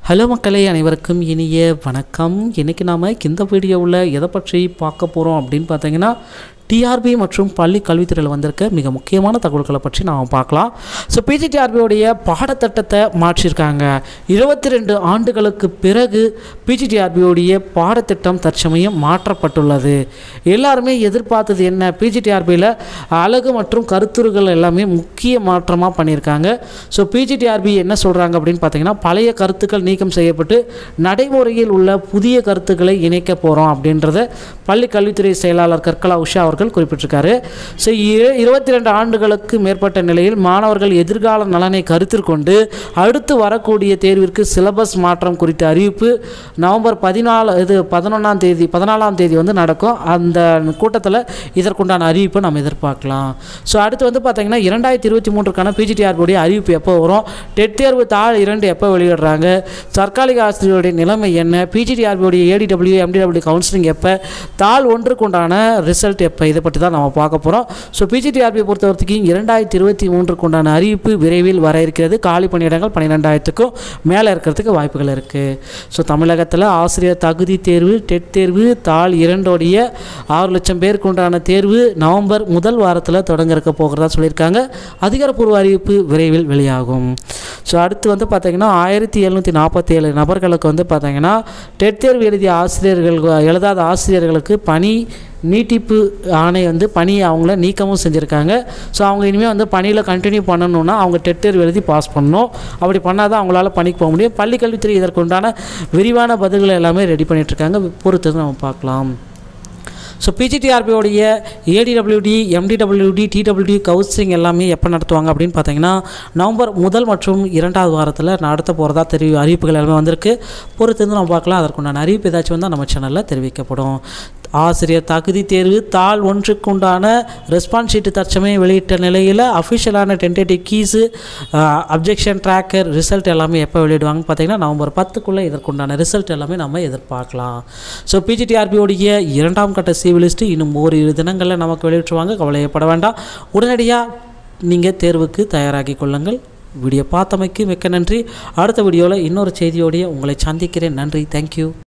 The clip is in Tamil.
ஹலோ மக்களே அனைவருக்கும் இனிய வணக்கம் இன்றைக்கி நாம் இந்த வீடியோவில் எதை பற்றி பார்க்க போகிறோம் அப்படின்னு பார்த்தீங்கன்னா டிஆர்பி மற்றும் பள்ளி கல்வித்துறையில் வந்திருக்க மிக முக்கியமான தகவல்களை பற்றி நாம் பார்க்கலாம் ஸோ பிஜிடிஆர்பியோடைய பாடத்திட்டத்தை மாற்றியிருக்காங்க இருபத்தி ரெண்டு ஆண்டுகளுக்கு பிறகு பிஜிடிஆர்பியோடைய பாடத்திட்டம் தற்சமயம் மாற்றப்பட்டுள்ளது எல்லாருமே எதிர்பார்த்தது என்ன பிஜிடிஆர்பியில் அழகு மற்றும் கருத்துருகள் எல்லாமே முக்கிய மாற்றமாக பண்ணியிருக்காங்க ஸோ பிஜிடிஆர்பி என்ன சொல்கிறாங்க அப்படின்னு பார்த்தீங்கன்னா பழைய கருத்துக்கள் நீக்கம் செய்யப்பட்டு நடைமுறையில் உள்ள புதிய கருத்துக்களை இணைக்க போகிறோம் அப்படின்றத பள்ளி கல்வித்துறை செயலாளர் கற்கலா உஷா அவர்கள் குறிப்பிட்டிருக்காரு ஸோ இருபத்தி ரெண்டு ஆண்டுகளுக்கு மேற்பட்ட நிலையில் மாணவர்கள் எதிர்கால நலனை கருத்தில் கொண்டு அடுத்து வரக்கூடிய தேர்விற்கு சிலபஸ் மாற்றம் குறித்த அறிவிப்பு நவம்பர் பதினாலு இது பதினொன்றாம் தேதி பதினாலாம் தேதி வந்து நடக்கும் அந்த கூட்டத்தில் இதற்குண்டான அறிவிப்பை நம்ம எதிர்பார்க்கலாம் ஸோ அடுத்து வந்து பார்த்திங்கன்னா இரண்டாயிரத்தி இருபத்தி மூன்றுக்கான பிஜிடிஆர்புடைய அறிவிப்பு எப்போ வரும் டெட் தேர்வு தாள் இரண்டு எப்போ வெளியிடுறாங்க தற்காலிக ஆசிரியருடைய நிலைமை என்ன பிஜிடிஆர்பியோடைய ஏடிடபிள்யூ எம்டிடபிள்யூ கவுன்சிலிங் எப்போ தாள் ஒன்றுக்கு உண்டான ரிசல்ட் எப்போ இதை பற்றி தான் நம்ம பார்க்க போகிறோம் ஸோ பிஜிடிஆர்பியை பொறுத்த வரைக்கும் இரண்டாயிரத்தி இருபத்தி மூன்றுக்கு உண்டான அறிவிப்பு விரைவில் வர இருக்கிறது காலி பணியிடங்கள் பன்னிரெண்டாயிரத்துக்கும் மேலே இருக்கிறதுக்கு வாய்ப்புகள் இருக்குது ஸோ தமிழகத்தில் ஆசிரியர் தகுதி தேர்வு டெட் தேர்வு தாள் இரண்டோடைய ஆறு லட்சம் பேருக்கு உண்டான தேர்வு நவம்பர் முதல் வாரத்தில் தொடங்க இருக்க போகிறதா சொல்லியிருக்காங்க அதிகாரப்பூர்வ அறிவிப்பு விரைவில் வெளியாகும் ஸோ அடுத்து வந்து பார்த்திங்கன்னா ஆயிரத்தி எழுநூற்றி நாற்பத்தேழு நபர்களுக்கு வந்து பார்த்திங்கன்னா டெட் தேர்வு எழுதிய ஆசிரியர்கள் எழுதாத ஆசிரியர்களுக்கு பணி நீட்டிப்பு ஆணை வந்து பணியை அவங்கள நீக்கமும் செஞ்சுருக்காங்க ஸோ அவங்க இனிமேல் வந்து பணியில் கண்டினியூ பண்ணணுன்னா அவங்க டெட் தேர்வு எழுதி பாஸ் பண்ணணும் அப்படி பண்ணால் தான் அவங்களால பணிக்கு போக முடியும் பள்ளி கல்வித்துறை இதற்குண்டான விரிவான பதில்களை எல்லாமே ரெடி பண்ணிகிட்ருக்காங்க பொறுத்து நம்ம பார்க்கலாம் ஸோ பிஜிடிஆர்பியோடைய ஏடிடபிள்யூடி எம்டிடபிள்யூடி டிடபிள்யூடி கவுன்சிலிங் எல்லாமே எப்போ நடத்துவாங்க அப்படின்னு பார்த்தீங்கன்னா நவம்பர் முதல் மற்றும் இரண்டாவது வாரத்தில் நடத்த போகிறதா தெரிவி அறிவிப்புகள் எல்லாமே வந்திருக்கு பொறுத்து வந்து நம்ம பார்க்கலாம் அதற்குண்டான அறிவிப்பு ஏதாச்சும் வந்தால் நம்ம சேனலில் தெரிவிக்கப்படும் ஆசிரியர் தகுதி தேர்வு தாள் ஒன்றுக்குண்டான ரெஸ்பான்ஸ் ஷீட்டு தற்சமயம் வெளியிட்ட நிலையில் அஃபிஷியலான tentative keys objection tracker result எல்லாமே எப்போ வெளியிடுவாங்கன்னு பார்த்தீங்கன்னா நவம்பர் பத்துக்குள்ளே இதற்குண்டான ரிசல்ட் எல்லாமே நம்ம எதிர்பார்க்கலாம் ஸோ பிஜிடிஆர்பியோடைய இரண்டாம் கட்ட சிவிலிஸ்ட்டு இன்னும் ஓரிரு தினங்களில் நமக்கு வெளியிட்டுருவாங்க கவலையப்பட வேண்டாம் உடனடியாக நீங்கள் தேர்வுக்கு தயாராகி கொள்ளுங்கள் வீடியோ பார்த்தமைக்கு மிக்க நன்றி அடுத்த வீடியோவில் இன்னொரு செய்தியோடைய உங்களை சந்திக்கிறேன் நன்றி தேங்க்யூ